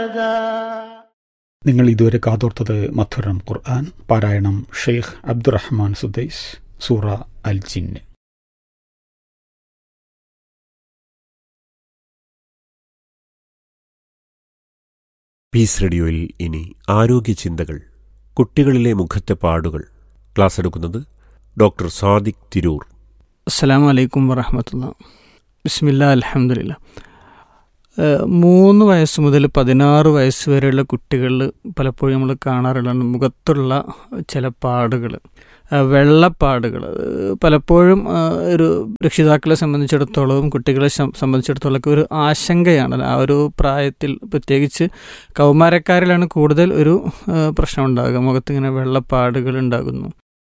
നിങ്ങൾ ഇതുവരെ കാതോർത്തത് മധുരം ഖുർആൻ പാരായണം ഷെയ്ഖ് അബ്ദുറഹ്മാൻ സുദൈസ് സൂറ അൽ ജിന്ന് പീസ് റേഡിയോയിൽ ഇനി ആരോഗ്യ ചിന്തകൾ കുട്ടികളിലെ മുഖത്തെ പാടുകൾ ക്ലാസ് എടുക്കുന്നത് ഡോക്ടർ സാദിഖ് തിരൂർ അസ്സാം വലൈക്കും വറഹമത്തുള്ള ബിസ്മില്ല അലഹമില്ല മൂന്ന് വയസ്സ് മുതൽ പതിനാറ് വയസ്സ് വരെയുള്ള കുട്ടികളിൽ പലപ്പോഴും നമ്മൾ കാണാറുള്ളതാണ് മുഖത്തുള്ള ചില പാടുകൾ വെള്ളപ്പാടുകൾ പലപ്പോഴും ഒരു രക്ഷിതാക്കളെ സംബന്ധിച്ചിടത്തോളവും കുട്ടികളെ സംബന്ധിച്ചിടത്തോളം ഒക്കെ ഒരു ആശങ്കയാണ് ആ ഒരു പ്രായത്തിൽ പ്രത്യേകിച്ച് കൗമാരക്കാരിലാണ് കൂടുതൽ ഒരു പ്രശ്നം ഉണ്ടാകുക മുഖത്ത് ഇങ്ങനെ വെള്ളപ്പാടുകൾ ഉണ്ടാകുന്നു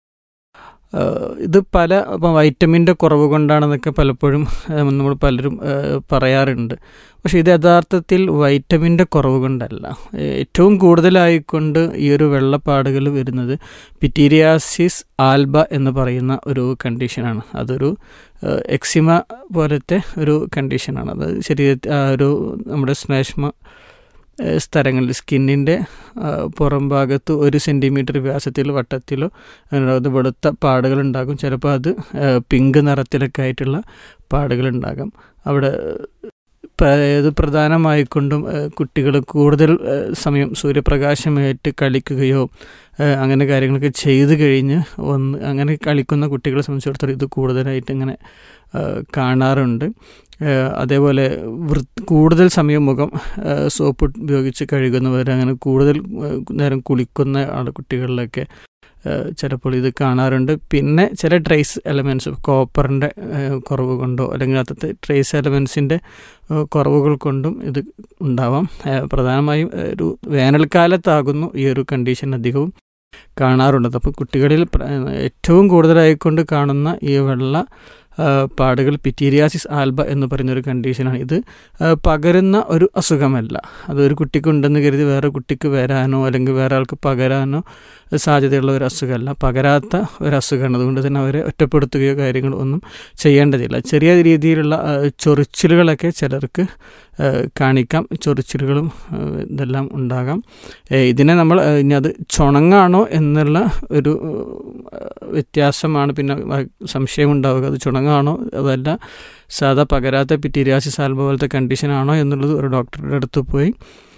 ഇത് പല ഇപ്പം വൈറ്റമിൻ്റെ കുറവ് കൊണ്ടാണെന്നൊക്കെ പലപ്പോഴും നമ്മൾ പലരും പറയാറുണ്ട് പക്ഷേ ഇത് യഥാർത്ഥത്തിൽ വൈറ്റമിൻ്റെ കുറവ് കൊണ്ടല്ല ഏറ്റവും കൂടുതലായിക്കൊണ്ട് ഈ ഒരു വെള്ളപ്പാടുകൾ വരുന്നത് പിറ്റീരിയാസിസ് ആൽബ എന്ന് പറയുന്ന ഒരു കണ്ടീഷനാണ് അതൊരു എക്സിമ പോലത്തെ ഒരു കണ്ടീഷനാണ് അത് ശരീരത്തിൽ ഒരു നമ്മുടെ ശ്ലേഷ്മ സ്ഥലങ്ങളിൽ സ്കിന്നിൻ്റെ പുറം ഭാഗത്ത് ഒരു സെൻറ്റിമീറ്റർ വ്യാസത്തിലോ വട്ടത്തിലോ അത് വെളുത്ത പാടുകൾ ഉണ്ടാകും ചിലപ്പോൾ അത് പിങ്ക് നിറത്തിലൊക്കെ ആയിട്ടുള്ള പാടുകൾ ഉണ്ടാകാം അവിടെ ഇത് പ്രധാനമായിക്കൊണ്ടും കുട്ടികൾ കൂടുതൽ സമയം സൂര്യപ്രകാശമേറ്റ് കളിക്കുകയോ അങ്ങനെ കാര്യങ്ങളൊക്കെ ചെയ്തു കഴിഞ്ഞ് ഒന്ന് അങ്ങനെ കളിക്കുന്ന കുട്ടികളെ സംബന്ധിച്ചിടത്തോളം ഇത് കൂടുതലായിട്ട് ഇങ്ങനെ കാണാറുണ്ട് അതേപോലെ വൃ കൂടുതൽ സമയം മുഖം സോപ്പ് ഉപയോഗിച്ച് കഴുകുന്നവർ അങ്ങനെ കൂടുതൽ നേരം കുളിക്കുന്ന ആൾ കുട്ടികളിലൊക്കെ ചിലപ്പോൾ ഇത് കാണാറുണ്ട് പിന്നെ ചില ട്രേസ് എലമെൻറ്റ്സ് കോപ്പറിൻ്റെ കുറവ് കൊണ്ടോ അല്ലെങ്കിൽ അത്തത്തെ ട്രേസ് എലമെൻസിൻ്റെ കുറവുകൾ കൊണ്ടും ഇത് ഉണ്ടാവാം പ്രധാനമായും ഒരു വേനൽക്കാലത്താകുന്നു ഈ ഒരു കണ്ടീഷൻ അധികവും കാണാറുള്ളത് അപ്പോൾ കുട്ടികളിൽ ഏറ്റവും കൂടുതലായിക്കൊണ്ട് കാണുന്ന ഈ വെള്ള പാടുകൾ പിറ്റീരിയാസിസ് ആൽബ എന്ന് പറയുന്ന ഒരു കണ്ടീഷനാണ് ഇത് പകരുന്ന ഒരു അസുഖമല്ല അത് ഒരു കുട്ടിക്കുണ്ടെന്ന് കരുതി വേറെ കുട്ടിക്ക് വരാനോ അല്ലെങ്കിൽ വേറെ ആൾക്ക് പകരാനോ സാധ്യതയുള്ള ഒരു അസുഖമല്ല പകരാത്ത ഒരു അസുഖമാണ് അതുകൊണ്ട് തന്നെ അവരെ ഒറ്റപ്പെടുത്തുകയോ കാര്യങ്ങളോ ഒന്നും ചെയ്യേണ്ടതില്ല ചെറിയ രീതിയിലുള്ള ചൊറിച്ചിലുകളൊക്കെ ചിലർക്ക് കാണിക്കാം ചൊറിച്ചിലുകളും ഇതെല്ലാം ഉണ്ടാകാം ഇതിനെ നമ്മൾ ഇനി അത് ചുണങ്ങാണോ എന്നുള്ള ഒരു വ്യത്യാസമാണ് പിന്നെ സംശയമുണ്ടാവുക അത് ചുണങ്ങാണോ അതല്ല സാധാ പകരാത്ത പിറ്റീരിയാസിസ് ആൽബ പോലത്തെ കണ്ടീഷനാണോ എന്നുള്ളത് ഒരു ഡോക്ടറുടെ അടുത്ത് പോയി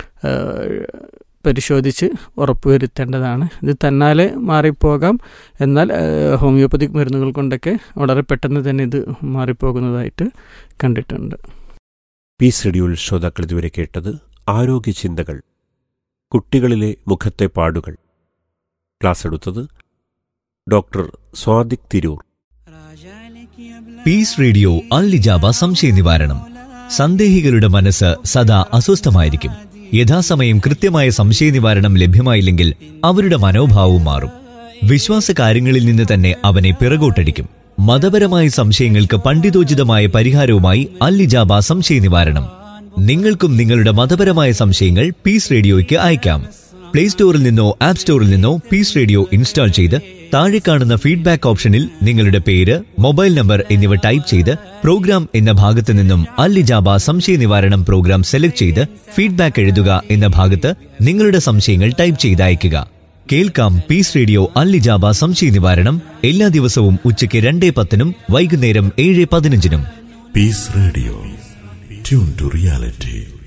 പരിശോധിച്ച് ഉറപ്പുവരുത്തേണ്ടതാണ് ഇത് തന്നാലെ മാറിപ്പോകാം എന്നാൽ ഹോമിയോപ്പതിക് മരുന്നുകൾ കൊണ്ടൊക്കെ വളരെ പെട്ടെന്ന് തന്നെ ഇത് മാറിപ്പോകുന്നതായിട്ട് കണ്ടിട്ടുണ്ട് പീസ് റേഡിയോയിൽ ശ്രോതാക്കൾ ഇതുവരെ കേട്ടത് ആരോഗ്യ ചിന്തകൾ കുട്ടികളിലെ മുഖത്തെ പാടുകൾ ക്ലാസ് എടുത്തത് doctor Sadiq Tirur peace radio അൽലിജാബ സംശയ നിവാരണം സന്ദേഹികളുടെ മനസ്സ് സദാ അസ്വസ്ഥമായിരിക്കും യഥാസമയം കൃത്യമായ സംശയ നിവാരണം ലഭ്യമായില്ലെങ്കിൽ അവരുടെ മനോഭാവവും മാറും വിശ്വാസ കാര്യങ്ങളിൽ നിന്ന് തന്നെ അവനെ പിറകോട്ടടിക്കും മതപരമായ സംശയങ്ങൾക്ക് പണ്ഡിതോചിതമായ പരിഹാരവുമായി അല്ലിജാബ സംശയ നിവാരണം നിങ്ങൾക്കും നിങ്ങളുടെ മതപരമായ സംശയങ്ങൾ പീസ് റേഡിയോയ്ക്ക് അയക്കാം പ്ലേ സ്റ്റോറിൽ നിന്നോ ആപ്പ് സ്റ്റോറിൽ നിന്നോ പീസ് റേഡിയോ ഇൻസ്റ്റാൾ ചെയ്ത് താഴെ കാണുന്ന ഫീഡ്ബാക്ക് ഓപ്ഷനിൽ നിങ്ങളുടെ പേര് മൊബൈൽ നമ്പർ എന്നിവ ടൈപ്പ് ചെയ്ത് പ്രോഗ്രാം എന്ന ഭാഗത്ത് നിന്നും അല്ലിജാബ സംശയ നിവാരണം പ്രോഗ്രാം സെലക്ട് ചെയ്ത് ഫീഡ്ബാക്ക് എഴുതുക എന്ന ഭാഗത്ത് നിങ്ങളുടെ സംശയങ്ങൾ ടൈപ്പ് ചെയ്ത് അയയ്ക്കുക കേൾക്കാം പീസ് റേഡിയോ അല്ലിജാബ സംശയ നിവാരണം എല്ലാ ദിവസവും ഉച്ചയ്ക്ക് രണ്ടേ പത്തിനും വൈകുന്നേരം ഏഴ് പതിനഞ്ചിനും peace radio tune to reality